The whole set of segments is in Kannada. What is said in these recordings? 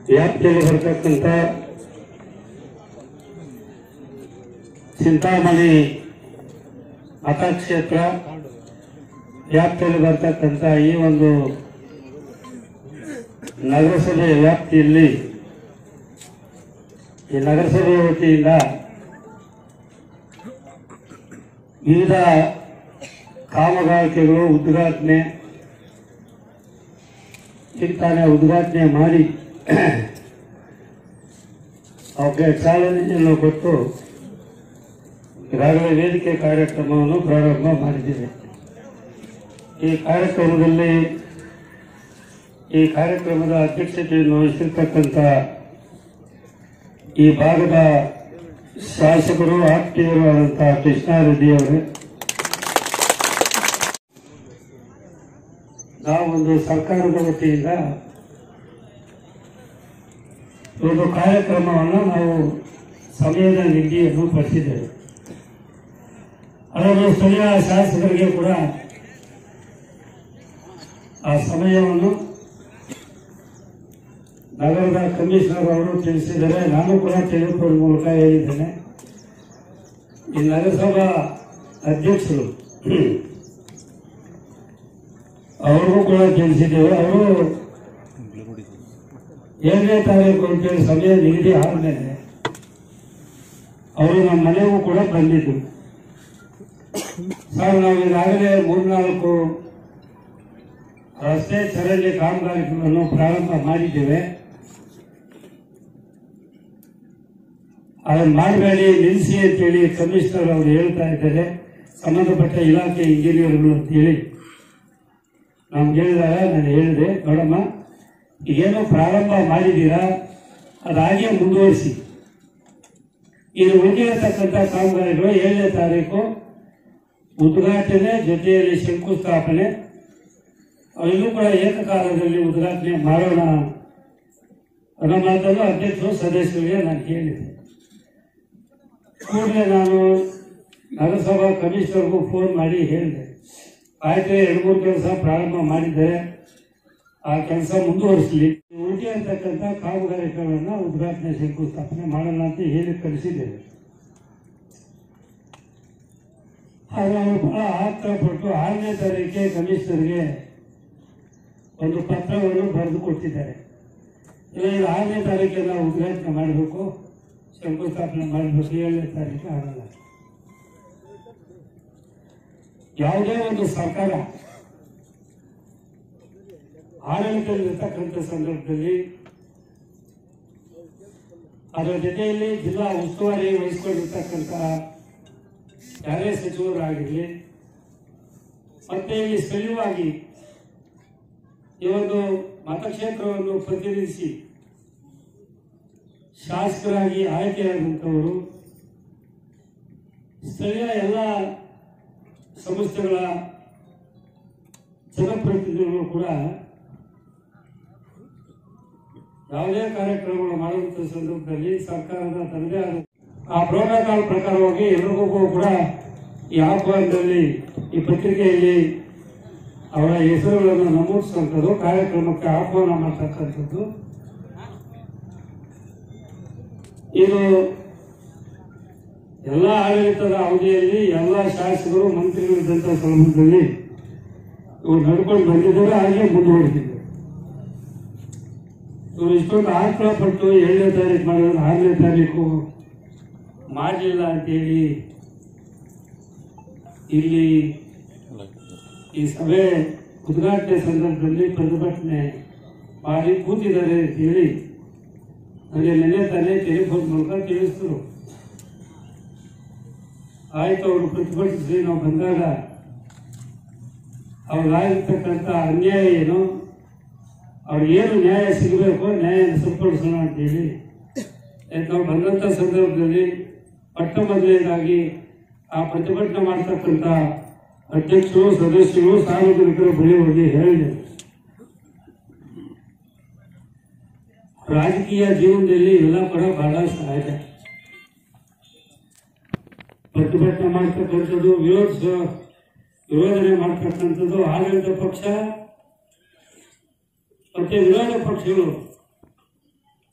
ವ್ಯಾಪ್ತಿಯಲ್ಲಿ ಬರ್ತಕ್ಕಂಥ ಚಿಂತಾಮಣಿ ಮತಕ್ಷೇತ್ರ ವ್ಯಾಪ್ತಿಯಲ್ಲಿ ಬರ್ತಕ್ಕಂಥ ಈ ಒಂದು ನಗರಸಭೆ ವ್ಯಾಪ್ತಿಯಲ್ಲಿ ಈ ನಗರಸಭೆ ವತಿಯಿಂದ ವಿವಿಧ ಕಾಮಗಾರಿಕೆಗಳು ಉದ್ಘಾಟನೆ ಈಗ ತಾನೇ ಉದ್ಘಾಟನೆ ಮಾಡಿ ಅವಕ್ಕೆ ಚಾಲನೆಯನ್ನು ಕೊಟ್ಟು ಈಗಾಗಲೇ ವೇದಿಕೆ ಕಾರ್ಯಕ್ರಮವನ್ನು ಪ್ರಾರಂಭ ಮಾಡಿದ್ದೇವೆ ಈ ಕಾರ್ಯಕ್ರಮದಲ್ಲಿ ಈ ಕಾರ್ಯಕ್ರಮದ ಅಧ್ಯಕ್ಷತೆಯನ್ನು ವಹಿಸಿರ್ತಕ್ಕಂಥ ಈ ಭಾಗದ ಶಾಸಕರು ಆತ್ಮೀಯರು ಆದಂತಹ ಕೃಷ್ಣಾರೆಡ್ಡಿ ಅವರು ನಾವೊಂದು ಸರ್ಕಾರದ ವತಿಯಿಂದ ಒಂದು ಕಾರ್ಯಕ್ರಮವನ್ನು ನಾವು ಸಮಯದ ನಿಧಿಯನ್ನು ಪಡಿಸಿದ್ದೇವೆ ಅದನ್ನು ಸ್ಥಳೀಯ ಶಾಸಕರಿಗೆ ಕೂಡ ಆ ಸಮಯವನ್ನು ನಗರದ ಕಮಿಷನರ್ ಅವರು ತಿಳಿಸಿದರೆ ನಾನು ಕೂಡ ಟೆಲಿಫೋನ್ ಮೂಲಕ ಹೇಳಿದ್ದೇನೆ ಈ ನಗರಸಭಾ ಅಧ್ಯಕ್ಷರು ಅವ್ರಿಗೂ ಕೂಡ ತಿಳಿಸಿದ್ದೇವೆ ಅವರು ಏಳನೇ ತಾರೀಕು ಅಂತೇಳಿ ಸಮಯ ನಿಗದಿ ಆದ್ಮೇಲೆ ಅವರು ನಮ್ಮ ಮನೆಗೂ ಕೂಡ ಬಂದಿದ್ರು ಸರ್ ನಾವು ಈಗಾಗಲೇ ಮೂರ್ನಾಲ್ಕು ರಸ್ತೆ ಚರಂಡಿ ಕಾಮಗಾರಿಗಳನ್ನು ಪ್ರಾರಂಭ ಮಾಡಿದ್ದೇವೆ ಅದನ್ನು ಮಾಡಬೇಡಿ ನಿಲ್ಲಿಸಿ ಅಂತೇಳಿ ಕಮಿಷನರ್ ಅವರು ಹೇಳ್ತಾ ಇದ್ದಾರೆ ಸಂಬಂಧಪಟ್ಟ ಇಲಾಖೆ ಇಂಜಿನಿಯರ್ಗಳು ಅಂತೇಳಿ ನಮ್ಗೆ ಹೇಳಿದಾಗ ನಾನು ಹೇಳಿದೆ ನೋಡಮ್ಮ ಈಗೇನೋ ಪ್ರಾರಂಭ ಮಾಡಿದ್ದೀರಾ ಅದಾಗೆ ಮುಂದುವರಿಸಿ ಇದು ಉಳಿದಿರತಕ್ಕಂಥ ಕಾಮಗಾರಿಗಳು ಏಳನೇ ತಾರೀಕು ಉದ್ಘಾಟನೆ ಜೊತೆಯಲ್ಲಿ ಶಂಕುಸ್ಥಾಪನೆ ಅವೆಲ್ಲೂ ಕೂಡ ಏಕಕಾಲದಲ್ಲಿ ಉದ್ಘಾಟನೆ ಮಾಡೋಣ ಅನ್ನೋ ಮಾತನ್ನು ಅಧ್ಯಕ್ಷರು ಸದಸ್ಯರಿಗೆ ನಾನು ಹೇಳಿದೆ ಕೂಡಲೇ ನಾನು ನಗರಸಭಾ ಕಮಿಷನರ್ಗೂ ಫೋನ್ ಮಾಡಿ ಹೇಳಿದೆ ಆಯ್ತು ಎರಡು ಮೂರು ಕೆಲಸ ಪ್ರಾರಂಭ ಮಾಡಿದ್ದಾರೆ ಆ ಕೆಲಸ ಮುಂದುವರಿಸಲಿ ಉಳಿಕೆ ಅಂತಕ್ಕಂಥ ಕಾಮಗಾರಿಕೆಗಳನ್ನ ಉದ್ಘಾಟನೆ ಶಂಕುಸ್ಥಾಪನೆ ಮಾಡೋಣ ಅಂತ ಹೇಳಿ ಕಳಿಸಿದ್ದೇವೆ ಆಗ ಅವರು ಬಹಳ ಆತರಪಟ್ಟು ಆರನೇ ತಾರೀಕಿಗೆ ಕಮಿಷನರ್ಗೆ ಒಂದು ಪತ್ರವನ್ನು ಬರೆದು ಕೊಟ್ಟಿದ್ದಾರೆ ಇಲ್ಲ ಇದು ಆರನೇ ತಾರೀಕಿಗೆ ನಾವು ಉದ್ಘಾಟನೆ ಮಾಡಬೇಕು ಶಂಕುಸ್ಥಾಪನೆ ಮಾಡಬೇಕು ಏಳನೇ ತಾರೀಕು ಆಗಲ್ಲ ಯಾವುದೇ ಒಂದು ಸರ್ಕಾರ ಆಡಳಿತದಲ್ಲಿರ್ತಕ್ಕಂಥ ಸಂದರ್ಭದಲ್ಲಿ ಅದರ ಜೊತೆಯಲ್ಲಿ ಜಿಲ್ಲಾ ಉಸ್ತುವಾರಿ ವಹಿಸಿಕೊಂಡಿರ್ತಕ್ಕಂಥ ಯಾರೇ ಸಚಿವರಾಗಿರಲಿ ಮತ್ತೆ ಇಲ್ಲಿ ಸ್ಥಳೀಯವಾಗಿ ಈ ಒಂದು ಮತಕ್ಷೇತ್ರವನ್ನು ಪ್ರತಿನಿಧಿಸಿ ಶಾಸಕರಾಗಿ ಆಯ್ಕೆಯಾದಂಥವರು ಸ್ಥಳೀಯ ಎಲ್ಲ ಸಂಸ್ಥೆಗಳ ಜನಪ್ರತಿನಿಧಿಗಳು ಕೂಡ ಯಾವುದೇ ಕಾರ್ಯಕ್ರಮಗಳು ಮಾಡುವಂಥ ಸಂದರ್ಭದಲ್ಲಿ ಸರ್ಕಾರದ ತನ್ನದೇ ಆದ ಆ ಪ್ರೋಟೋಕಾಲ್ ಪ್ರಕಾರವಾಗಿ ಎಲ್ಲರಿಗೂ ಕೂಡ ಈ ಆಹ್ವಾನದಲ್ಲಿ ಈ ಪತ್ರಿಕೆಯಲ್ಲಿ ಅವರ ಹೆಸರುಗಳನ್ನು ನಮೂದಿಸುವಂಥದ್ದು ಕಾರ್ಯಕ್ರಮಕ್ಕೆ ಆಹ್ವಾನ ಮಾಡ್ತಕ್ಕಂಥದ್ದು ಇದು ಎಲ್ಲ ಆಡಳಿತದ ಅವಧಿಯಲ್ಲಿ ಎಲ್ಲ ಶಾಸಕರು ಮಂತ್ರಿಗಳಿದ್ದಂಥ ಸಂದರ್ಭದಲ್ಲಿ ಇವರು ನಡ್ಕೊಂಡು ಬಂದಿದ್ದಾರೆ ಹಾಗೆ ಮುಂದುವರೆದಿದ್ದಾರೆ ಇವರು ಇಷ್ಟೊಂದು ಆಕ್ಳ ಪಟ್ಟು ಏಳನೇ ತಾರೀಕು ಮಾಡಿದ್ರೆ ಆರನೇ ತಾರೀಕು ಮಾಡಲಿಲ್ಲ ಅಂತೇಳಿ ಇಲ್ಲಿ ಈ ಸಭೆ ಉದ್ಘಾಟನೆ ಸಂದರ್ಭದಲ್ಲಿ ಪ್ರತಿಭಟನೆ ಮಾಡಿ ಕೂತಿದ್ದಾರೆ ಅಂತ ಹೇಳಿ ನನಗೆ ನೆನ್ನೆ ತಾನೇ ಟೆಲಿಫೋನ್ ಮೂಲಕ ತಿಳಿಸಿದ್ರು ಆಯ್ತು ಅವರು ಪ್ರತಿಭಟಿಸಿ ನಾವು ಬಂದಾಗ ಅವ್ರಿಗಾಗಿರ್ತಕ್ಕಂಥ ಅನ್ಯಾಯ ಏನು ಅವ್ರಿಗೆ ಏನು ನ್ಯಾಯ ಸಿಗಬೇಕು ನ್ಯಾಯ ಸರಿಪಡಿಸೋಣ ಅಂತೇಳಿ ಯಾಕೆ ನಾವು ಬಂದಂಥ ಸಂದರ್ಭದಲ್ಲಿ ಪಟ್ಟ ಮೊದಲನೇದಾಗಿ ಆ ಪ್ರತಿಭಟನೆ ಮಾಡ್ತಕ್ಕಂಥ ಅಧ್ಯಕ್ಷರು ಸದಸ್ಯರು ಸಾರ್ವಜನಿಕರ ಬಳಿ ಹೋಗಿ ಹೇಳಿದೆ ರಾಜಕೀಯ ಜೀವನದಲ್ಲಿ ಇವೆಲ್ಲ ಕೂಡ ಬಹಳ ಸಹಜ ಪ್ರತಿಭಟನೆ ಮಾಡ್ತಕ್ಕಂಥದ್ದು ವಿರೋಧಿಸ ವಿರೋಧನೆ ಮಾಡ್ತಕ್ಕಂಥದ್ದು ಆಡಳಿತ ಪಕ್ಷ ಮತ್ತೆ ವಿರೋಧ ಪಕ್ಷಗಳು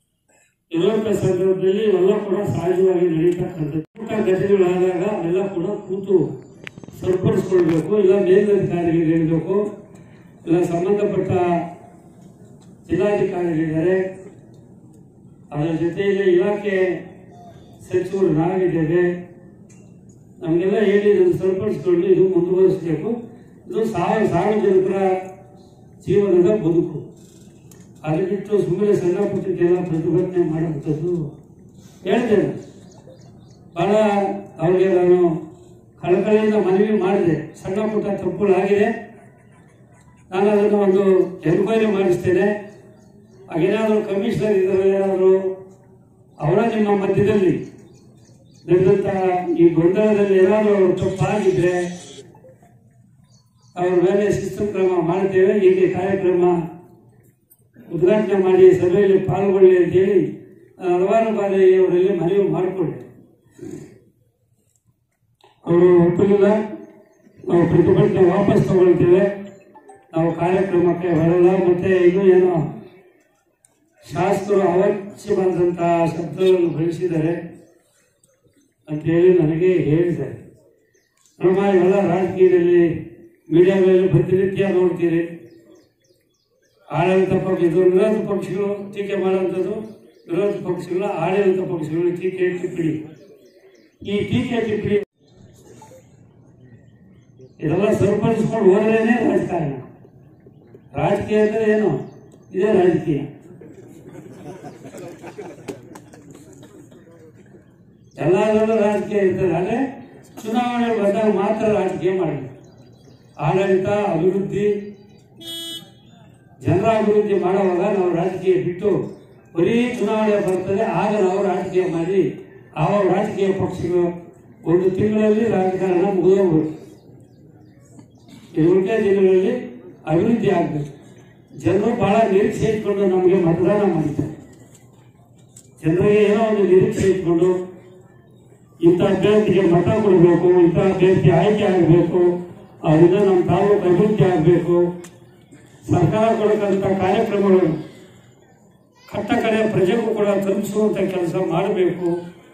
ಇರುವಂಥ ಸಂದರ್ಭದಲ್ಲಿ ಇವೆಲ್ಲ ಕೂಡ ಸಹಜವಾಗಿ ನಡೀತಕ್ಕಂಥದ್ದು ಊಟ ಘಟನೆಗಳಾದಾಗ ಅವೆಲ್ಲ ಕೂಡ ಕೂತು ಸರಿಪಡಿಸ್ಕೊಳ್ಬೇಕು ಇಲ್ಲ ಮೇಲಧಿಕಾರಿಗೆ ಹೇಳಬೇಕು ಇಲ್ಲ ಸಂಬಂಧಪಟ್ಟ ಜಿಲ್ಲಾಧಿಕಾರಿಗಳಿದ್ದಾರೆ ಅದರ ಜೊತೆಯಲ್ಲಿ ಇಲಾಖೆ ಸಚಿವರು ನಾವಿದ್ದೇವೆ ನಮಗೆಲ್ಲ ಹೇಳಿ ಇದನ್ನು ಸರಿಪಡಿಸ್ಕೊಂಡು ಇದು ಮುಂದುವರಿಸಬೇಕು ಇದು ಸಾವ ಸಾರ್ವಜನಿಕರ ಜೀವನದ ಬದುಕು ಅದು ಬಿಟ್ಟು ಸುಮ್ಮನೆ ಸಣ್ಣ ಪುಟ್ಟಕ್ಕೆಲ್ಲ ಪ್ರತಿಭಟನೆ ಮಾಡುವಂಥದ್ದು ಹೇಳಿದೆ ನಾನು. ಬಹಳ ಅವ್ರಿಗೆ ನಾನು ಕಳಕಳಿಯಿಂದ ಮನವಿ ಮಾಡಿದೆ ಸಣ್ಣ ಪುಟ್ಟ ತಪ್ಪುಗಳಾಗಿದೆ ನಾನು ಅದನ್ನು ಒಂದು ಎನ್ಕ್ವೈರಿ ಮಾಡಿಸ್ತೇನೆ ಹಾಗೇನಾದರೂ ಕಮಿಷನರ್ ಇದ್ದಾರೆ ಏನಾದರೂ ಅವರ ನಿಮ್ಮ ಮಧ್ಯದಲ್ಲಿ ನಡೆದಂತ ಈ ಗೊಂದಲದಲ್ಲಿ ಏನಾದರೂ ಅವರು ತಪ್ಪಾಗಿದ್ರೆ ಅವ್ರ ಮೇಲೆ ಶಿಸ್ತು ಕ್ರಮ ಮಾಡ್ತೇವೆ ಹೀಗೆ ಕಾರ್ಯಕ್ರಮ ಉದ್ಘಾಟನೆ ಮಾಡಿ ಸಭೆಯಲ್ಲಿ ಪಾಲ್ಗೊಳ್ಳಿ ಅಂತೇಳಿ ನಾನು ಹಲವಾರು ಬಾರಿ ಅವರಲ್ಲಿ ಮನವಿ ಮಾಡಿಕೊಂಡೆ ಅವರು ಒಪ್ಪಲಿಲ್ಲ ನಾವು ಪ್ರತಿಭಟನೆ ವಾಪಸ್ ತಗೊಳ್ತೇವೆ ನಾವು ಕಾರ್ಯಕ್ರಮಕ್ಕೆ ಬರಲ್ಲ ಮತ್ತೆ ಇದು ಏನೋ ಶಾಸಕರು ಅವಶ್ಯವಾದಂತಹ ಶಬ್ದಗಳನ್ನು ಬಳಸಿದ್ದಾರೆ ಅಂತೇಳಿ ನನಗೆ ಹೇಳಿದ್ದಾರೆ ನಮ್ಮ ಇವೆಲ್ಲ ರಾಜಕೀಯದಲ್ಲಿ ಮೀಡಿಯಾಗಳಲ್ಲಿ ಪ್ರತಿನಿತ್ಯ ನೋಡ್ತೀರಿ ಆಡಳಿತ ಪಕ್ಷ ಇದು ವಿರೋಧ ಪಕ್ಷಗಳು ಟೀಕೆ ಮಾಡುವಂಥದ್ದು ವಿರೋಧ ಪಕ್ಷಗಳ ಆಡಳಿತ ಪಕ್ಷಗಳು ಟೀಕೆ ಟಿಪ್ಪಣಿ ಈ ಟೀಕೆ ಟಿಪ್ಪಣಿ ಇದೆಲ್ಲ ಸರಿಪಡಿಸ್ಕೊಂಡು ಹೋದ್ರೇನೆ ರಾಜಕಾರಣ ರಾಜಕೀಯ ಅಂದ್ರೆ ಏನು ಇದೇ ರಾಜಕೀಯ ಎಲ್ಲದರಲ್ಲೂ ರಾಜಕೀಯ ಇರ್ತದೆ ಆದರೆ ಚುನಾವಣೆ ಬಂದಾಗ ಮಾತ್ರ ರಾಜಕೀಯ ಮಾಡಿ ಆಡಳಿತ ಅಭಿವೃದ್ಧಿ ಜನರ ಅಭಿವೃದ್ಧಿ ಮಾಡುವಾಗ ನಾವು ರಾಜಕೀಯ ಬಿಟ್ಟು ಬರೀ ಚುನಾವಣೆ ಬರ್ತದೆ ಆಗ ನಾವು ರಾಜಕೀಯ ಮಾಡಿ ಆವಾಗ ರಾಜಕೀಯ ಪಕ್ಷಗಳು ಒಂದು ತಿಂಗಳಲ್ಲಿ ರಾಜಕಾರಣ ಮುಗಿದೋಗ್ಬೇಕು ಈ ಉಳಿದ ದಿನಗಳಲ್ಲಿ ಅಭಿವೃದ್ಧಿ ಆಗಬೇಕು ಜನರು ಬಹಳ ನಿರೀಕ್ಷೆ ಇಟ್ಕೊಂಡು ನಮಗೆ ಮತದಾನ ಮಾಡಿದ್ದಾರೆ ಜನರಿಗೆ ಏನೋ ಒಂದು ನಿರೀಕ್ಷೆ ಇಟ್ಕೊಂಡು ಇಂಥ ಅಭ್ಯರ್ಥಿಗೆ ಮತ ಕೊಡಬೇಕು ಇಂಥ ಅಭ್ಯರ್ಥಿ ಆಯ್ಕೆ ಆಗಬೇಕು ಅದರಿಂದ ನಮ್ಮ ತಾಲೂಕು ಅಭಿವೃದ್ಧಿ ಆಗಬೇಕು ಸರ್ಕಾರ ಕೊಡಕ್ಕಂಥ ಕಾರ್ಯಕ್ರಮಗಳು ಕಟ್ಟ ಕಡೆ ಪ್ರಜೆಗೂ ಕೂಡ ತಲುಪಿಸುವಂತ ಕೆಲಸ ಮಾಡಬೇಕು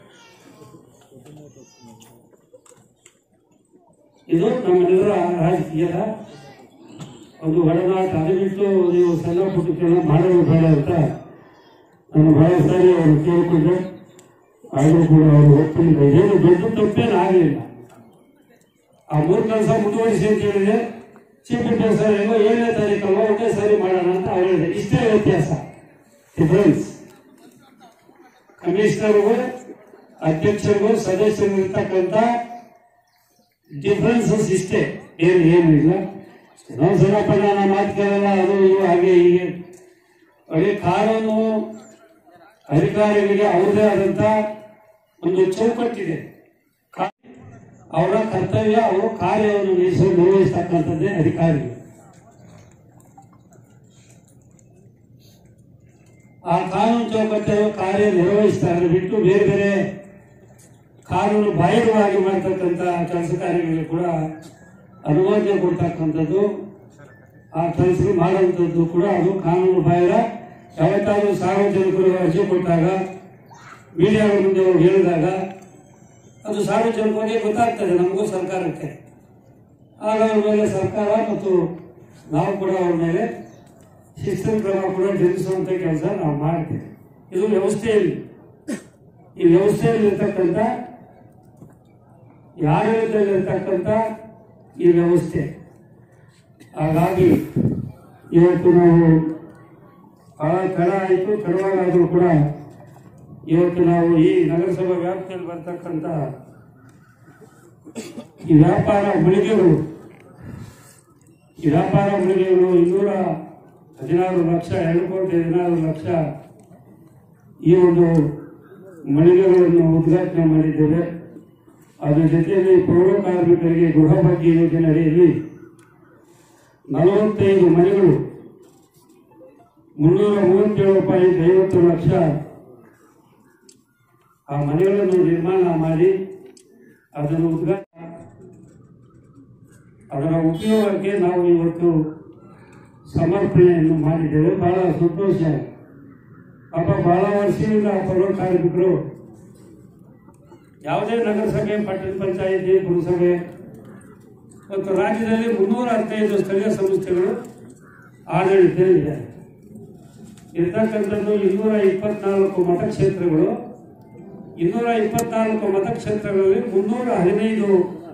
ಇದು ನಮ್ಮೆಲ್ಲರ ರಾಜಕೀಯದ ಒಂದು ಒಡನಾಟ ಅದು ಬಿಟ್ಟು ನೀವು ಸಣ್ಣ ಪುಟ್ಟ ಕೆಲಸ ಮಾಡೋದು ಬೇಡ ಅಂತ ನಾನು ಬಹಳ ಸಾರಿ ಅವರು ಕೇಳಿಕೊಂಡೆ ಆದರೂ ಕೂಡ ಅವರು ಒಪ್ಪಿಲ್ಲ ಏನು ದೊಡ್ಡ ತಪ್ಪೇನು ಆಗಲಿಲ್ಲ ಆ ಮೂರು ಕೆಲಸ ಮುಂದುವರಿಸಿ ಅಂತ ಹೇಳಿದ್ರೆ ಚೀಫ್ ಮಿನಿಸ್ಟರ್ ಹೆಂಗೋ ಏಳನೇ ತಾರೀಕಲ್ವ ಒಂದೇ ಸಾರಿ ಮಾಡೋಣ ಅಂತ ಅವ್ರು ಹೇಳಿದೆ ಇಷ್ಟೇ ವ್ಯತ್ಯಾಸ ಡಿಫರೆನ್ಸ್ ಕಮಿಷನರ್ಗೂ ಅಧ್ಯಕ್ಷರಿಗೂ ಸದಸ್ಯರಿಗೂ ಇರ್ತಕ್ಕಂಥ ಡಿಫರೆನ್ಸಸ್ ಇಷ್ಟೇ ಏನು ಏನು ಇಲ್ಲ ಏನೋ ಸಣ್ಣಪ್ಪ ನಾನು ಮಾತು ಕೇಳಲ್ಲ ಅದು ಇದು ಹಾಗೆ ಹೀಗೆ ಅದೇ ಕಾನೂನು ಅಧಿಕಾರಿಗಳಿಗೆ ಅವ್ರದೇ ಆದಂತ ಒಂದು ಚೌಕಟ್ಟಿದೆ ಕಾ- ಅವರ ಕರ್ತವ್ಯ ಅವರು ಕಾರ್ಯವನ್ನು ನಿರ್ವಹಿಸ ನಿರ್ವಹಿಸ್ತಕ್ಕಂಥದ್ದೇ ಅಧಿಕಾರಿಗಳು ಆ ಕಾನೂನು ಚೌಕಟ್ಟನ್ನು ಕಾರ್ಯ ನಿರ್ವಹಿಸ್ತಾರೆ ಬಿಟ್ಟು ಬೇರೆ ಬೇರೆ ಕಾನೂನು ಬಾಹಿರವಾಗಿ ಮಾಡ್ತಕ್ಕಂಥ ಕೆಲಸ ಕಾರ್ಯಗಳಿಗೆ ಕೂಡ ಅನುಮೋದನೆ ಕೊಡ್ತಕ್ಕಂಥದ್ದು ಆ ಕೆಲಸ ಮಾಡುವಂಥದ್ದು ಕೂಡ ಅದು ಕಾನೂನು ಬಾಹಿರ ಯಾವತ್ತಾದ್ರೂ ಸಾರ್ವಜನಿಕರು ಅರ್ಜಿ ಕೊಟ್ಟಾಗ ಮೀಡಿಯಾಗಳ ಮುಂದೆ ಅವ್ರು ಹೇಳಿದಾಗ ಅದು ಸಾರ್ವಜನಿಕರಿಗೆ ಗೊತ್ತಾಗ್ತದೆ ನಮಗೂ ಸರ್ಕಾರಕ್ಕೆ ಆಗ ಅವ್ರ ಮೇಲೆ ಸರ್ಕಾರ ಮತ್ತು ನಾವು ಕೂಡ ಅವ್ರ ಮೇಲೆ ಶಿಸ್ತಿನ ಕ್ರಮ ಕೂಡ ಜರುಗಿಸುವಂತ ಕೆಲಸ ನಾವು ಮಾಡ್ತೇವೆ ಇದು ವ್ಯವಸ್ಥೆಯಲ್ಲಿ ಈ ವ್ಯವಸ್ಥೆಯಲ್ಲಿರ್ತಕ್ಕಂಥ ಈ ಆಡಳಿತದಲ್ಲಿರ್ತಕ್ಕಂಥ ಈ ವ್ಯವಸ್ಥೆ ಹಾಗಾಗಿ ಇವತ್ತು ನಾವು ಬಹಳ ತಡ ಆಯಿತು ತಡವಾಗಾದರೂ ಕೂಡ ಇವತ್ತು ನಾವು ಈ ನಗರಸಭಾ ವ್ಯಾಪ್ತಿಯಲ್ಲಿ ಬರ್ತಕ್ಕಂಥ ಈ ವ್ಯಾಪಾರ ಮಳಿಗೆಗಳು ಈ ವ್ಯಾಪಾರ ಮಳಿಗೆಗಳು ಇನ್ನೂರ ಹದಿನಾರು ಲಕ್ಷ ಎರಡು ಕೋಟಿ ಹದಿನಾರು ಲಕ್ಷ ಈ ಒಂದು ಮಳಿಗೆಗಳನ್ನು ಉದ್ಘಾಟನೆ ಮಾಡಿದ್ದೇವೆ ಅದರ ಜೊತೆಯಲ್ಲಿ ಪೌರ ಕಾರ್ಮಿಕರಿಗೆ ಗೃಹ ಭಾಗ್ಯ ಯೋಜನೆ ಅಡಿಯಲ್ಲಿ ನಲವತ್ತೈದು ಮನೆಗಳು ಮುನ್ನೂರ ಮೂವತ್ತೇಳು ಪಾಯಿಂಟ್ ಐವತ್ತು ಲಕ್ಷ ಆ ಮನೆಗಳನ್ನು ನಿರ್ಮಾಣ ಮಾಡಿ ಅದನ್ನು ಉದ್ಘಾಟ ಅದರ ಉಪಯೋಗಕ್ಕೆ ನಾವು ಇವತ್ತು ಸಮರ್ಪಣೆಯನ್ನು ಮಾಡಿದ್ದೇವೆ ಬಹಳ ಸಂತೋಷ ಪಾಪ ಬಹಳ ವರ್ಷದಿಂದ ಪೌರ ಕಾರ್ಮಿಕರು ಯಾವುದೇ ನಗರಸಭೆ ಪಟ್ಟಣ ಪಂಚಾಯಿತಿ ಪುರಸಭೆ ಮತ್ತು ರಾಜ್ಯದಲ್ಲಿ ಮುನ್ನೂರ ಹದಿನೈದು ಸ್ಥಳೀಯ ಸಂಸ್ಥೆಗಳು ಆಡಳಿತದಲ್ಲಿದೆ ಇರ್ತಕ್ಕಂಥದ್ದು ಇನ್ನೂರ ಇಪ್ಪತ್ನಾಲ್ಕು ಮತಕ್ಷೇತ್ರಗಳು ಇನ್ನೂರ ಇಪ್ಪತ್ನಾಲ್ಕು ಮತಕ್ಷೇತ್ರಗಳಲ್ಲಿ ಮುನ್ನೂರ ಹದಿನೈದು